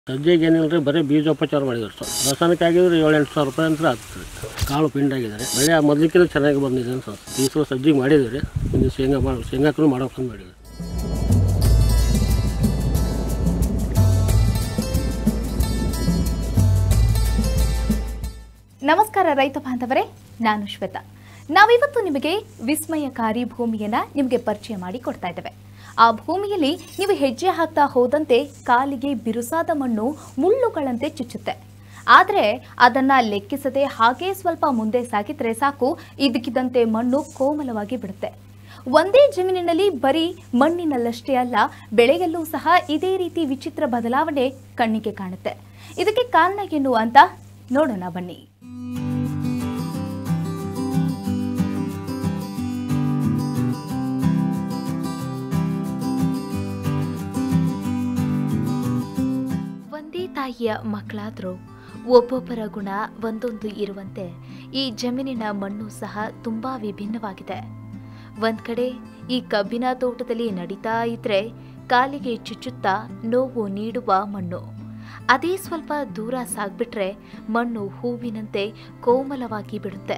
ಸದ್ಯಕ್ಕೆ ಏನಿಲ್ಲ ರೀ ಬರೀ ಬೀಜೋಪಚಾರ ಮಾಡಿದ್ರು ಸರ್ ರಾಸಾಯನಿಕ ಆಗಿದ್ರೆ ಏಳು ಎಂಟು ಸಾವಿರ ರೂಪಾಯಿ ಅಂತ ಆಗ್ತದೆ ಕಾಳು ಪಿಂಡ್ ಆಗಿದ್ದಾರೆ ಬೆಳೆ ಮೊದಲಿಕ್ಕಿಂತ ಚೆನ್ನಾಗಿ ಬಂದಿದೆ ಅಂತ ಈ ಸಲ ಸಜ್ಜಿಗೆ ಮಾಡಿದ್ದೀವಿ ರೀ ಒಂದು ಶೇಂಗಾ ಮಾಡಿ ಶೇಂಗಾಕ್ಕೂ ಮಾಡೋಕೆ ಮಾಡಿದ್ವಿ ನಮಸ್ಕಾರ ರೈತ ಬಾಂಧವರೇ ನಾನು ಶ್ವೇತಾ ನಾವಿವತ್ತು ನಿಮಗೆ ವಿಸ್ಮಯಕಾರಿ ಭೂಮಿಯನ್ನ ನಿಮಗೆ ಪರಿಚಯ ಮಾಡಿ ಕೊಡ್ತಾ ಇದ್ದೇವೆ ಆ ಭೂಮಿಯಲ್ಲಿ ನೀವು ಹೆಜ್ಜೆ ಹಾಕ್ತಾ ಹೋದಂತೆ ಕಾಲಿಗೆ ಬಿರುಸಾದ ಮಣ್ಣು ಮುಳ್ಳುಗಳಂತೆ ಚುಚ್ಚುತ್ತೆ ಆದರೆ ಅದನ್ನ ಲೆಕ್ಕಿಸದೆ ಹಾಗೇ ಸ್ವಲ್ಪ ಮುಂದೆ ಸಾಗಿದ್ರೆ ಸಾಕು ಇದಕ್ಕಿದ್ದಂತೆ ಮಣ್ಣು ಕೋಮಲವಾಗಿ ಬಿಡುತ್ತೆ ಒಂದೇ ಜಮೀನಿನಲ್ಲಿ ಬರೀ ಮಣ್ಣಿನಲ್ಲಷ್ಟೇ ಅಲ್ಲ ಬೆಳೆಯಲ್ಲೂ ಸಹ ಇದೇ ರೀತಿ ವಿಚಿತ್ರ ಬದಲಾವಣೆ ಕಣ್ಣಿಗೆ ಕಾಣುತ್ತೆ ಇದಕ್ಕೆ ಕಾರಣ ಏನು ಅಂತ ನೋಡೋಣ ಬನ್ನಿ ಒಂದೇ ತಾಯಿಯ ಮಕ್ಕಳಾದರೂ ಒಬ್ಬೊಬ್ಬರ ಗುಣ ಒಂದೊಂದು ಇರುವಂತೆ ಈ ಜಮೀನಿನ ಮಣ್ಣು ಸಹ ತುಂಬಾ ವಿಭಿನ್ನವಾಗಿದೆ ಒಂದ್ ಕಡೆ ಈ ಕಬ್ಬಿನ ತೋಟದಲ್ಲಿ ನಡೀತಾ ಇದ್ರೆ ಕಾಲಿಗೆ ಚುಚ್ಚುತ್ತಾ ನೋವು ನೀಡುವ ಮಣ್ಣು ಅದೇ ಸ್ವಲ್ಪ ದೂರ ಸಾಗ್ಬಿಟ್ರೆ ಮಣ್ಣು ಹೂವಿನಂತೆ ಕೋಮಲವಾಗಿ ಬಿಡುತ್ತೆ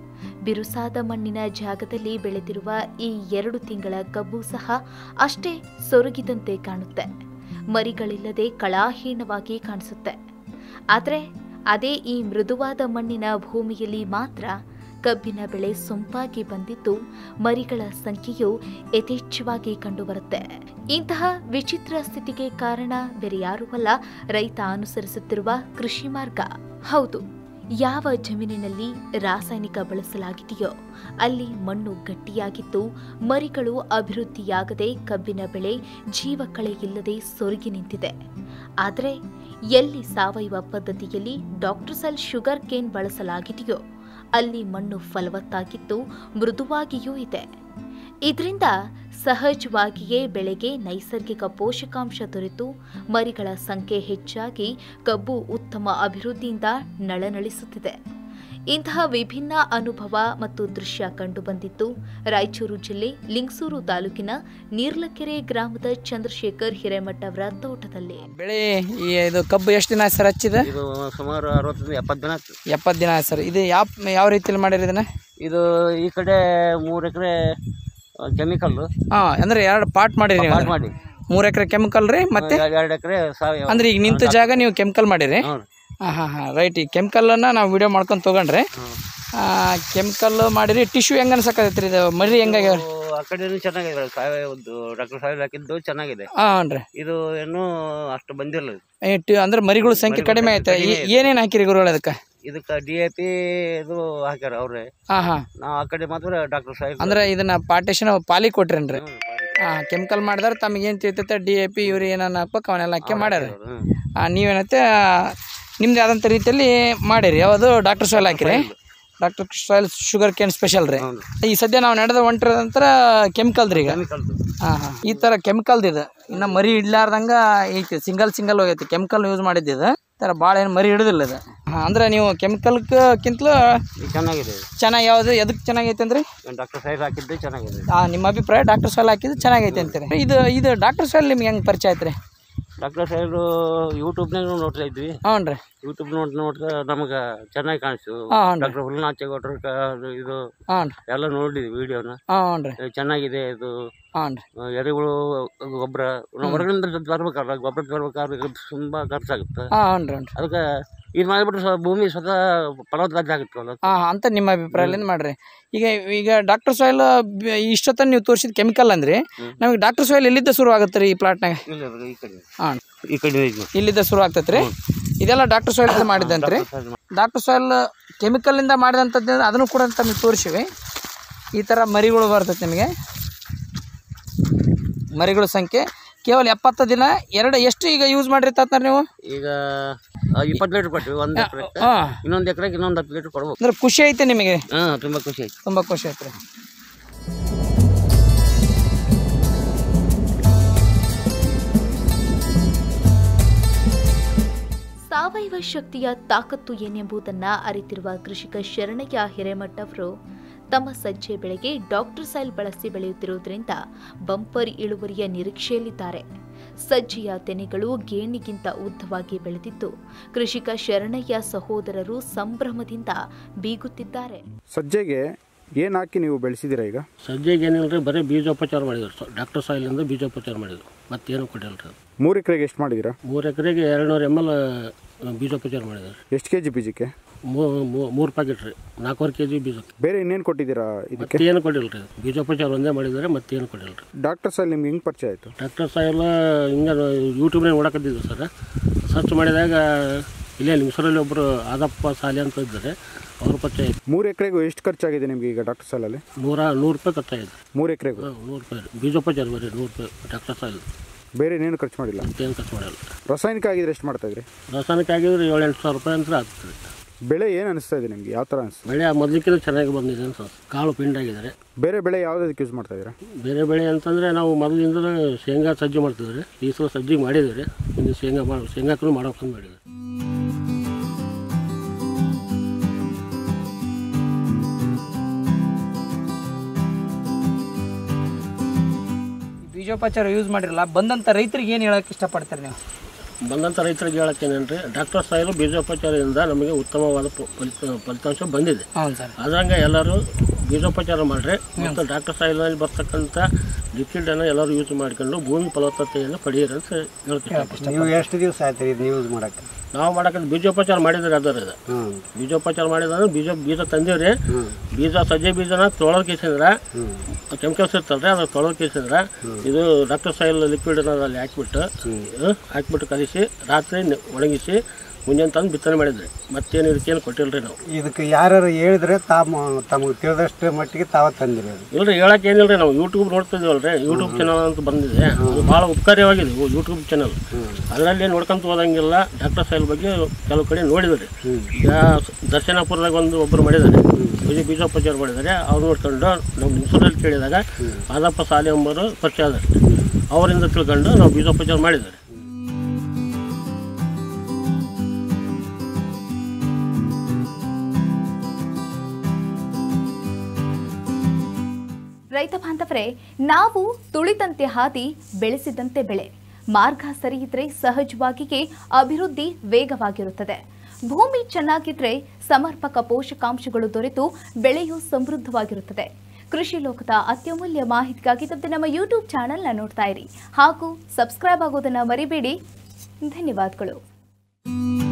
ಬಿರುಸಾದ ಮಣ್ಣಿನ ಜಾಗದಲ್ಲಿ ಬೆಳೆದಿರುವ ಈ ಎರಡು ತಿಂಗಳ ಕಬ್ಬು ಸಹ ಅಷ್ಟೇ ಸೊರಗಿದಂತೆ ಕಾಣುತ್ತೆ ಮರಿಗಳಿಲ್ಲದೆ ಕಳಾಹೀನವಾಗಿ ಕಾಣಿಸುತ್ತೆ ಆದರೆ ಅದೇ ಈ ಮೃದುವಾದ ಮಣ್ಣಿನ ಭೂಮಿಯಲ್ಲಿ ಮಾತ್ರ ಕಬ್ಬಿನ ಬೆಳೆ ಸೊಂಪಾಗಿ ಬಂದಿದ್ದು ಮರಿಗಳ ಸಂಖ್ಯೆಯು ಯಥೇಚ್ಛವಾಗಿ ಕಂಡುಬರುತ್ತೆ ಇಂತಹ ವಿಚಿತ್ರ ಸ್ಥಿತಿಗೆ ಕಾರಣ ಬೇರೆ ಯಾರೂ ಅಲ್ಲ ರೈತ ಅನುಸರಿಸುತ್ತಿರುವ ಕೃಷಿ ಮಾರ್ಗ ಹೌದು ಯಾವ ಜಮೀನಿನಲ್ಲಿ ರಾಸಾಯನಿಕ ಬಳಸಲಾಗಿದೆಯೋ ಅಲ್ಲಿ ಮಣ್ಣು ಗಟ್ಟಿಯಾಗಿದ್ದು ಮರಿಗಳು ಅಭಿವೃದ್ಧಿಯಾಗದೆ ಕಬ್ಬಿನ ಬೆಳೆ ಜೀವಕಳೆ ಇಲ್ಲದೆ ಸೊರಗಿ ನಿಂತಿದೆ ಆದರೆ ಎಲ್ಲಿ ಸಾವಯವ ಪದ್ಧತಿಯಲ್ಲಿ ಡಾಕ್ಟರ್ ಸೆಲ್ ಶುಗರ್ ಕೇನ್ ಬಳಸಲಾಗಿದೆಯೋ ಅಲ್ಲಿ ಮಣ್ಣು ಫಲವತ್ತಾಗಿದ್ದು ಮೃದುವಾಗಿಯೂ ಇದೆ ಇದರಿಂದ ಸಹಜವಾಗಿಯೇ ಬೆಳೆಗೆ ನೈಸರ್ಗಿಕ ಪೋಷಕಾಂಶ ದೊರೆತು ಮರಿಗಳ ಸಂಖ್ಯೆ ಹೆಚ್ಚಾಗಿ ಕಬ್ಬು ಉತ್ತಮ ಅಭಿವೃದ್ಧಿಯಿಂದ ನಳನಳಿಸುತ್ತಿದೆ ಇಂತಹ ವಿಭಿನ್ನ ಅನುಭವ ಮತ್ತು ದೃಶ್ಯ ಕಂಡುಬಂದಿದ್ದು ರಾಯಚೂರು ಜಿಲ್ಲೆ ಲಿಂಗಸೂರು ತಾಲೂಕಿನ ನೀರ್ಲಕೆರೆ ಗ್ರಾಮದ ಚಂದ್ರಶೇಖರ್ ಹಿರೇಮಠ ಅವರ ತೋಟದಲ್ಲಿ ಬೆಳೆ ಈ ಇದು ಕಬ್ಬು ಎಷ್ಟು ದಿನ ಆಯ್ತು ಸರ್ ಹಚ್ಚಿದೆ ಇದು ಸುಮಾರು ಅರವತ್ತರಿಂದ ಎಪ್ಪತ್ತು ದಿನ ಆಗ್ತದೆ ಎಪ್ಪತ್ತು ದಿನ ಆಯ್ತು ಸರ್ ಇದು ಯಾವ ಯಾವ ರೀತಿಯಲ್ಲಿ ಮಾಡಿರಿ ಇದನ್ನ ಇದು ಈ ಕಡೆ ಮೂರು ಎಕರೆ ಕೆಮಿಕಲ್ ಹಾಂ ಅಂದ್ರೆ ಎರಡು ಪಾರ್ಟ್ ಮಾಡಿರಿ ನೀವು ಪಾಟ್ ಮಾಡಿ ಮೂರು ಎಕರೆ ಕೆಮಿಕಲ್ ರೀ ಮತ್ತೆ ಎರಡು ಎಕರೆ ಸಾವಯವ ಅಂದ್ರೆ ಈಗ ನಿಂತ ಜಾಗ ನೀವು ಕೆಮಿಕಲ್ ಮಾಡಿರಿ ಹ್ಞೂ ಹಾಂ ಹಾಂ ಹಾಂ ರೈಟ್ ಈ ಕೆಮಿಕಲನ್ನು ನಾವು ವಿಡಿಯೋ ಮಾಡ್ಕೊಂಡು ತೊಗೊಂಡ್ರಿ ಕೆಮಿಕಲ್ ಮಾಡಿರಿ ಟಿಶ್ಯೂ ಹೆಂಗೆ ಅನ್ಸಕತ್ತೈತ್ರಿ ಇದು ಮರಿ ಹೆಂಗಾಗ್ಯಾವ ಇದು ಆ ಕಡೆನೂ ಚೆನ್ನಾಗಿದೆ ಸಾವಯವದ್ದು ಡಾಕ್ಟರ್ ಸಾವಯವ ಹಾಕಿದ್ದು ಚೆನ್ನಾಗಿದೆ ಹಾಂ ರೀ ಇದು ಇನ್ನೂ ಅಷ್ಟು ಬಂದಿರಲ್ಲ ಇದು. ಏ, ಅಂದ್ರೆ ಮರಿಗಳ ಸಂಖ್ಯೆ ಕಡಿಮೆ ಐತೆ ಏನೇನು ಹಾಕಿರಿ ಗುರುಗಳು ಅದಕ್ಕೆ ಇದಕ್ಕೆ ಡಿ ಎ ಪಿ ಇದು ಹಾಕ್ಯಾರ ಅವ್ರೆ ಹಾಂ ಹಾಂ ನಾವು ಆ ಕಡೆ ಮಾತ್ರ ಡಾಕ್ಟರ್ ಸಾಹೇಬ್ ಅಂದ್ರೆ ಇದನ್ನ ಪಾರ್ಟೇಷನ್ ಪಾಲಿ ಕೊಟ್ರೇನ್ರಿ ಹಾಂ ಕೆಮಿಕಲ್ ಮಾಡಿದ್ರೆ ತಮಗೆ ಏನು ತಿಳ್ತೈತೆ ಡಿ ಎ ಪಿ ಇವ್ರು ಏನೇನು ಹಾಕ್ಬೇಕು ಅವನ್ನೆಲ್ಲ ಹಾಕಿ ಮಾಡ್ಯಾರ ಹಾಂ ನೀವೇನೈತೆ ನಿಮ್ದು ಯಾವ್ದಂಥ ರೀತಿಯಲ್ಲಿ ಮಾಡಿರಿ ಯಾವುದು ಡಾಕ್ಟರ್ ಸಾಯಿಲ್ ಹಾಕಿರಿ doctor soil sugarcane special ರೀ ಈ ಸದ್ಯ ನಾವು ನಡೆದ ಹೊಂಟಿರೋ ನಂತರ ಕೆಮಿಕಲ್ ರೀ ಈಗ ಹಾಂ ಹಾಂ ಈ ಥರ ಕೆಮಿಕಲ್ದು ಇದು ಇನ್ನು ಮರಿ ಇಡ್ಲಾರ್ದಂಗ ಐತಿ ಸಿಂಗಲ್ ಸಿಂಗಲ್ ಹೋಗೈತಿ ಕೆಮಿಕಲ್ ಯೂಸ್ ಮಾಡಿದ್ದು ಈ ಥರ ಭಾಳ ಏನು ಮರಿ ಹಿಡಿದಿಲ್ಲ ಇದು ಹಾಂ ಅಂದ್ರೆ ನೀವು ಕೆಮಿಕಲ್ಕ್ಕಿಂತಲೂ ಇದು ಚೆನ್ನಾಗಿದೆ ಚೆನ್ನಾಗಿ ಯಾವುದು ಎದಕ್ಕೆ ಚೆನ್ನಾಗೈತೆ ಅಂದ್ರೆ ಡಾಕ್ಟರ್ ಸಾಹೇಬ್ ಹಾಕಿದ್ದು ಚೆನ್ನಾಗಿದೆ ಆ, ನಿಮ್ಮ ಅಭಿಪ್ರಾಯ ಡಾಕ್ಟರ್ ಸಾಯಿಲ್ ಹಾಕಿದ್ದು ಚೆನ್ನಾಗೈತೆ ಅಂತೀರಿ ಇದು ಇದು ಡಾಕ್ಟರ್ ಸಾಯಿಲ್ ನಿಮ್ಗೆ ಹೆಂಗೆ ಪರಿಚಯ ಆಯ್ತು ರೀ ಡಾಕ್ಟರ್ ಸಾಹೇಬ್ ಯೂಟ್ಯೂಬ್ನಾಗ ನೋಡ್ತಾ ಇದ್ವಿ ಹ್ಞೂ ರೀ ಯೂಟ್ಯೂಬ್ ನೋಡಿ ನೋಡ್ತಾ ನಮಗೆ ಚೆನ್ನಾಗಿ ಕಾಣಿಸ್ತು ಹಾಂ ರೀ ಡಾಕ್ಟರ್ ಹುಲ್ನಾಚೆಗೌಡ್ರ ಇದು ಹಾಂ ರೀ ಎಲ್ಲ ನೋಡಿದ್ವಿ ವಿಡಿಯೋನ ಹಾಂ ರೀ ಚೆನ್ನಾಗಿದೆ ಇದು ಹಾಂ ರೀ ಆ, ಎರೆಹುಳು ಗೊಬ್ಬರ ಹೊರಗಿನಿಂದ ತರ್ಬೇಕಲ್ಲ ಗೊಬ್ಬರ ತರ್ಬೇಕಾದ್ರೆ ತುಂಬ ಖರ್ಚಾಗುತ್ತೆ ಹಾಂ ಹ್ಞೂ ರೀ ಹ್ಞೂ ರೀ ಅದಕ್ಕೆ ಇದು ಮಾಡಿಬಿಟ್ರೆ ಸ್ವ ಭೂಮಿ ಸ್ವತಃ ಫಲವತ್ತಾಗಿ ಆಗುತ್ತೆ ಅಲ್ಲ ಹಾಂ ಅಂತ ನಿಮ್ಮ ಅಭಿಪ್ರಾಯದಿಂದ ಮಾಡ್ರಿ ಈಗ ಈಗ ಡಾಕ್ಟರ್ ಸಾಯಿಲ್ ಇಷ್ಟೊತ್ತನ ನೀವು ತೋರಿಸಿದ ಕೆಮಿಕಲ್ ಅಂದ್ರಿ ನಮಗೆ ಡಾಕ್ಟರ್ ಸಾಯಿಲ್ ಎಲ್ಲಿದ್ದ ಶುರು ಆಗುತ್ತೆ ರೀ ಈ ಪ್ಲಾಟ್ನಾಗ ಇಲ್ಲ ಇಲ್ಲ, ಈ ಕಡೆ ಹಾಂ ಈ ಕಡೆ ಐತೆ ನೋಡಿ. ಇಲ್ಲಿದ್ದ ಶುರು ಆಗ್ತೈತೆ ರೀ ಇದೆಲ್ಲ ಡಾಕ್ಟರ್ ಸಾಯಿಲ್ ಮಾಡಿದಂತ್ರಿ ಡಾಕ್ಟರ್ ಸಾಯಿಲ್ ಕೆಮಿಕಲಿಂದ ಮಾಡಿದಂಥದ್ದು ಅದನ್ನು ಕೂಡ ತಮಗೆ ತೋರಿಸಿವಿ ಈ ಥರ ಮರಿಗಳು ಬರ್ತೈತೆ ನಿಮಗೆ ಮರಿಗಳ ಸಂಖ್ಯೆ ಕೇವಲ ಎಪ್ಪತ್ತು ದಿನ ಎರಡು ಎಷ್ಟು ಈಗ ಯೂಸ್ ಮಾಡಿರ್ತಾರ ನೀವು ಈಗ ಇಪ್ಪತ್ತು ಲೀಟ್ರ್ ಕೊಟ್ಟಿವಿ ಒಂದು ಎಕರೆ ಹಾಂ ಇನ್ನೊಂದು ಎಕರೆಗೆ ಇನ್ನೊಂದು ಹತ್ತು ಲೀಟ್ರ್ ಕೊಡ್ಬೇಕು ಅಂದ್ರೆ ಖುಷಿ ಐತೆ ನಿಮಗೆ ಹಾಂ ತುಂಬ ಖುಷಿ ಆಯ್ತು ತುಂಬ ಖುಷಿ ಐತೆ ರೀ ಸಾವಯವ ಶಕ್ತಿಯ ತಾಕತ್ತು ಏನೆಂಬುದನ್ನ ಅರಿತಿರುವ ಕೃಷಿಕ ಶರಣಯ್ಯ ಹಿರೇಮಠ ಅವರು ತಮ್ಮ ಸಜ್ಜೆ ಬೆಳೆಗೆ ಡಾಕ್ಟರ್ ಸೈಲ್ ಬಳಸಿ ಬೆಳೆಯುತ್ತಿರುವುದರಿಂದ ಬಂಪರ್ ಇಳುವರಿಯ ನಿರೀಕ್ಷೆಯಲ್ಲಿದ್ದಾರೆ ಸಜ್ಜಿಯ ತೆನೆಗಳು ಗೇಣಿಗಿಂತ ಉದ್ದವಾಗಿ ಬೆಳೆದಿದ್ದು ಕೃಷಿಕ ಶರಣಯ್ಯ ಸಹೋದರರು ಸಂಭ್ರಮದಿಂದ ಬೀಗುತ್ತಿದ್ದಾರೆ ಸಜ್ಜೆಗೆ ಏನು ಹಾಕಿ ನೀವು ಬೆಳೆಸಿದ್ದೀರಾ ಈಗ ಸದ್ಯಕ್ಕೆ ಏನಿಲ್ಲ ರೀ ಬರೀ ಬೀಜೋಪಚಾರ ಮಾಡಿದ್ರು ಸರ್ ಡಾಕ್ಟರ್ ಸಾಯಿಲಿಂದ ಬೀಜೋಪಚಾರ ಮಾಡಿದ್ರು ಮತ್ತೇನು ಕೊಟ್ಟಿಲ್ಲ ರೀ ಮೂರು ಎಕರೆಗೆ ಎಷ್ಟು ಮಾಡಿದ್ದೀರಾ ಮೂರು ಎಕರೆಗೆ ಎರಡು ನೂರು ಎಮ್ ಎಲ್ ಬೀಜೋಪಚಾರ ಮಾಡಿದ್ದಾರೆ ಎಷ್ಟು ಕೆ ಜಿ ಬೀಜಕ್ಕೆ ಮೂರು ಪ್ಯಾಕೆಟ್ ರೀ ನಾಲ್ಕೂವರೆ ಕೆ ಜಿ ಬೀಜಕ್ಕೆ ಬೇರೆ ಇನ್ನೇನು ಕೊಟ್ಟಿದ್ದೀರಾ ಇದಕ್ಕೆ ಮತ್ತೇನು ಕೊಟ್ಟಿಲ್ಲ ರೀ ಬೀಜೋಪಚಾರ ಒಂದೇ ಮಾಡಿದ್ದಾರೆ ಮತ್ತೇನು ಕೊಟ್ಟಿಲ್ಲ ರೀ ಡಾಕ್ಟರ್ ಸಾಹೇಬ್ ನಿಮ್ಗೆ ಹೆಂಗೆ ಪರಿಚಯ ಆಯಿತು ಡಾಕ್ಟರ್ ಸಾಹೇಬ್ ಹಿಂಗೆ ಯೂಟ್ಯೂಬ್ನಾಗ ನೋಡಕತ್ತಿದ್ದೆ ಸರ್ ಸರ್ಚ್ ಮಾಡಿದಾಗ ಇಲ್ಲೇ ಲಿಂಗಸೂರಲ್ಲಿ ಒಬ್ಬರು ಆದಪ್ಪ ಸಾಲಿ ಅಂತ ಇದ್ದಾರೆ ಅವ್ರ ಪರಿಚಯ ಆಯ್ತು ಮೂರು ಎಕರೆಗೂ ಎಷ್ಟು ಖರ್ಚಾಗಿದೆ ನಿಮಗೆ ಈಗ ಡಾಕ್ಟರ್ ಸಾಲಲ್ಲಿ ನೂರ ನೂರು ರೂಪಾಯಿ ಖರ್ಚಾಗಿದೆ ಮೂರು ಎಕರೆಗೂ ಹಾಂ ನೂರು ರೂಪಾಯಿ ರೀ ಬೀಜೋಪಚಾರ ಬರೀ ನೂರು ರೂಪಾಯಿ ಡಾಕ್ಟರ್ ಸಾಯಿಲ್ ಬೇರೆ ಇನ್ನೇನು ಖರ್ಚು ಮಾಡಿಲ್ಲ ಮತ್ತೇನು ಖರ್ಚು ಮಾಡಿಲ್ಲ ರಾಸಾಯನಿಕ ಆಗಿದ್ರೆ ಎಷ್ಟು ಮಾಡ್ತಾ ಇದ್ರಿ ರಾಸಾಯನಿಕ ಆಗಿದ್ರೆ ಏಳು ಎಂಟು ಸಾವಿರ ರೂಪಾಯಿ ಅಂತ ಆಗ್ತದೆ ಬೆಳೆ ಏನು ಅನಿಸ್ತಾ ಇದೆ ನಿಮಗೆ ಯಾವ ಥರ ಅನಿಸ್ತು ಬೆಳೆ ಮೊದಲಿಕ್ಕಿಂತ ಚೆನ್ನಾಗಿ ಬಂದಿದೆ ಅಂತ ಕಾಳು ಪಿಂಡಾಗಿದ್ದಾರೆ ಬೇರೆ ಬೆಳೆ ಯಾವುದಕ್ಕೆ ಯೂಸ್ ಮಾಡ್ತಾ ಇದ್ದೀರಾ ಬೇರೆ ಬೆಳೆ ಅಂತಂದರೆ ನಾವು ಮೊದಲಿಂದ ಶೇಂಗಾ ಸಜ್ಜಿ ಮಾಡ್ತಿದ್ವಿ ರೀ ಈ ಸಲ ಸಜ್ಜಿಗೆ ಮಾಡಿದ್ದೀವಿ ರೀ ಇನ್ನು ಶೇಂಗಾ ಮಾಡಿ ಶೇಂಗಾಕ್ಕೂ ಮಾಡೋಕೆ ಮಾಡಿದ್ವಿ ಬೀಜೋಪಚಾರ ಯೂಸ್ ಮಾಡಿರಲ್ಲ ಬಂದಂಥ ರೈತರಿಗೆ ಏನು ಹೇಳಕ್ಕೆ ಇಷ್ಟಪಡ್ತಾರೆ ನೀವು ಬಂದಂಥ ರೈತರಿಗೆ ಹೇಳಕ್ಕೇನೇನು ರೀ ಡಾಕ್ಟರ್ ಸಾಯಿಲು ಬೀಜೋಪಚಾರದಿಂದ ನಮಗೆ ಉತ್ತಮವಾದ ಫ- ಫಲಿತ ಫಲಿತಾಂಶ ಬಂದಿದೆ ಹೌದು ಸರ್ ಅದ್ರಂಗೆ ಎಲ್ಲರೂ ಬೀಜೋಪಚಾರ ಮಾಡಿರಿ ಮತ್ತು ಡಾಕ್ಟರ್ ಸಾಯಿಲಲ್ಲಿ ಬರ್ತಕ್ಕಂಥ ಲಿಕ್ವಿಡನ್ನು ಎಲ್ಲರೂ ಯೂಸ್ ಮಾಡ್ಕೊಂಡು ಭೂಮಿ ಫಲವತ್ತತೆಯನ್ನು ಪಡೆಯಿರಿ ಅಂತ ಹೇಳ್ತೀನಿ ನೀವು ಎಷ್ಟು ದಿವಸ ಆಯ್ತು ಇದು ಯೂಸ್ ಮಾಡಕ್ಕೆ ನಾವು ಮಾಡಕ್ಕೆ ಬೀಜೋಪಚಾರ ಮಾಡಿದ್ರೆ ಅದರ ಇದು ಹ್ಞೂ ಬೀಜೋಪಚಾರ ಮಾಡಿದ್ರೆ ಬೀಜ ಬೀಜ ತಂದೀವ್ರಿ ಬೀಜ ಸಜ್ಜೆ ಬೀಜನ ತೊಳೋದ್ ಕೇಸಿಂದ್ರ ಕೆಮಿಕಲ್ಸ್ ಇರ್ತಲ್ರಿ ಅದು ತೊಳೋದ್ ಕೇಸಿಂದ್ರ ಇದು ಡಾಕ್ಟರ್ ಸಾಯಿಲ್ ಲಿಕ್ವಿಡ್ ಅಲ್ಲಿ ಹಾಕ್ಬಿಟ್ಟು ಹ್ಮ್, ಹಾಕ್ಬಿಟ್ಟು ಕಲಿಸಿ ರಾತ್ರಿ ನೆ- ಒಣಗಿಸಿ ಮುಂಜಾನೆ ತಂದು ಬಿತ್ತನೆ ಮಾಡಿದ್ರಿ ಮತ್ತೇನು ಇದಕ್ಕೇನು ಕೊಟ್ಟಿಲ್ರಿ ನಾವು ಇದಕ್ಕೆ ಯಾರು ಹೇಳಿದ್ರೆ ತಾವು ತಮಗೆ ತಿಳಿದಷ್ಟು ಮಟ್ಟಿಗೆ ತಾವ ತಂದಿರಿ ಅದು ಇಲ್ರಿ ಹೇಳಕ್ ಏನಿಲ್ರಿ ನಾವು ಯೂಟ್ಯೂಬ್ ನೋಡ್ತಿದ್ದೀವಲ್ರಿ ಯೂಟ್ಯೂಬ್ ಚಾನಲ್ ಅಂತ ಬಂದಿದೆ ಅದು ಭಾಳ ಉಪಕಾರವಾಗಿದೆ ಯೂಟ್ಯೂಬ್ ಚಾನಲ್ ಅದರಲ್ಲಿ ನೋಡ್ಕೊಂತ ಹೋದಂಗಿಲ್ಲ ಡಾಕ್ಟರ್ ಸಾಯಿಲ್ ಬಗ್ಗೆ ಕೆಲವು ಕಡೆ ನೋಡಿದ್ರಿ ಈಗ ದರ್ಶನಾಪುರದಾಗ ಒಂದು ಒಬ್ಬರು ಮಾಡಿದ್ದಾರೆ ಬೀಜ ಬೀಜೋಪಚಾರ ಮಾಡಿದ್ದಾರೆ ಅವ್ರು ನೋಡ್ಕೊಂಡು ನಾವು ನಿಮ್ಸೂರಲ್ಲಿ ಕೇಳಿದಾಗ ಆದಪ್ಪ ಸಾಲಿ ಎಂಬರು ಪರಿಚಯ ಆದ್ರೆ ಅವರಿಂದ ತಿಳ್ಕೊಂಡು ನಾವು ಬೀಜೋಪಚಾರ ಮಾಡಿದ್ದಾರೆ ರೈತ ಬಾಂಧವರೇ ನಾವು ತುಳಿದಂತೆ ಹಾದಿ ಬೆಳೆಸಿದಂತೆ ಬೆಳೆ ಮಾರ್ಗ ಸರಿಯಿದ್ರೆ ಸಹಜವಾಗಿಯೇ ಅಭಿವೃದ್ಧಿ ವೇಗವಾಗಿರುತ್ತದೆ ಭೂಮಿ ಚೆನ್ನಾಗಿದ್ರೆ ಸಮರ್ಪಕ ಪೋಷಕಾಂಶಗಳು ದೊರೆತು ಬೆಳೆಯು ಸಮೃದ್ಧವಾಗಿರುತ್ತದೆ ಕೃಷಿ ಲೋಕದ ಅತ್ಯಮೂಲ್ಯ ಮಾಹಿತಿಗಾಗಿ ತಪ್ಪದೆ ನಮ್ಮ ಯೂಟ್ಯೂಬ್ ಚಾನೆಲ್ನ ನೋಡ್ತಾ ಇರಿ ಹಾಗೂ ಸಬ್ಸ್ಕ್ರೈಬ್ ಆಗೋದನ್ನ ಮರಿಬೇಡಿ ಧನ್ಯವಾದಗಳು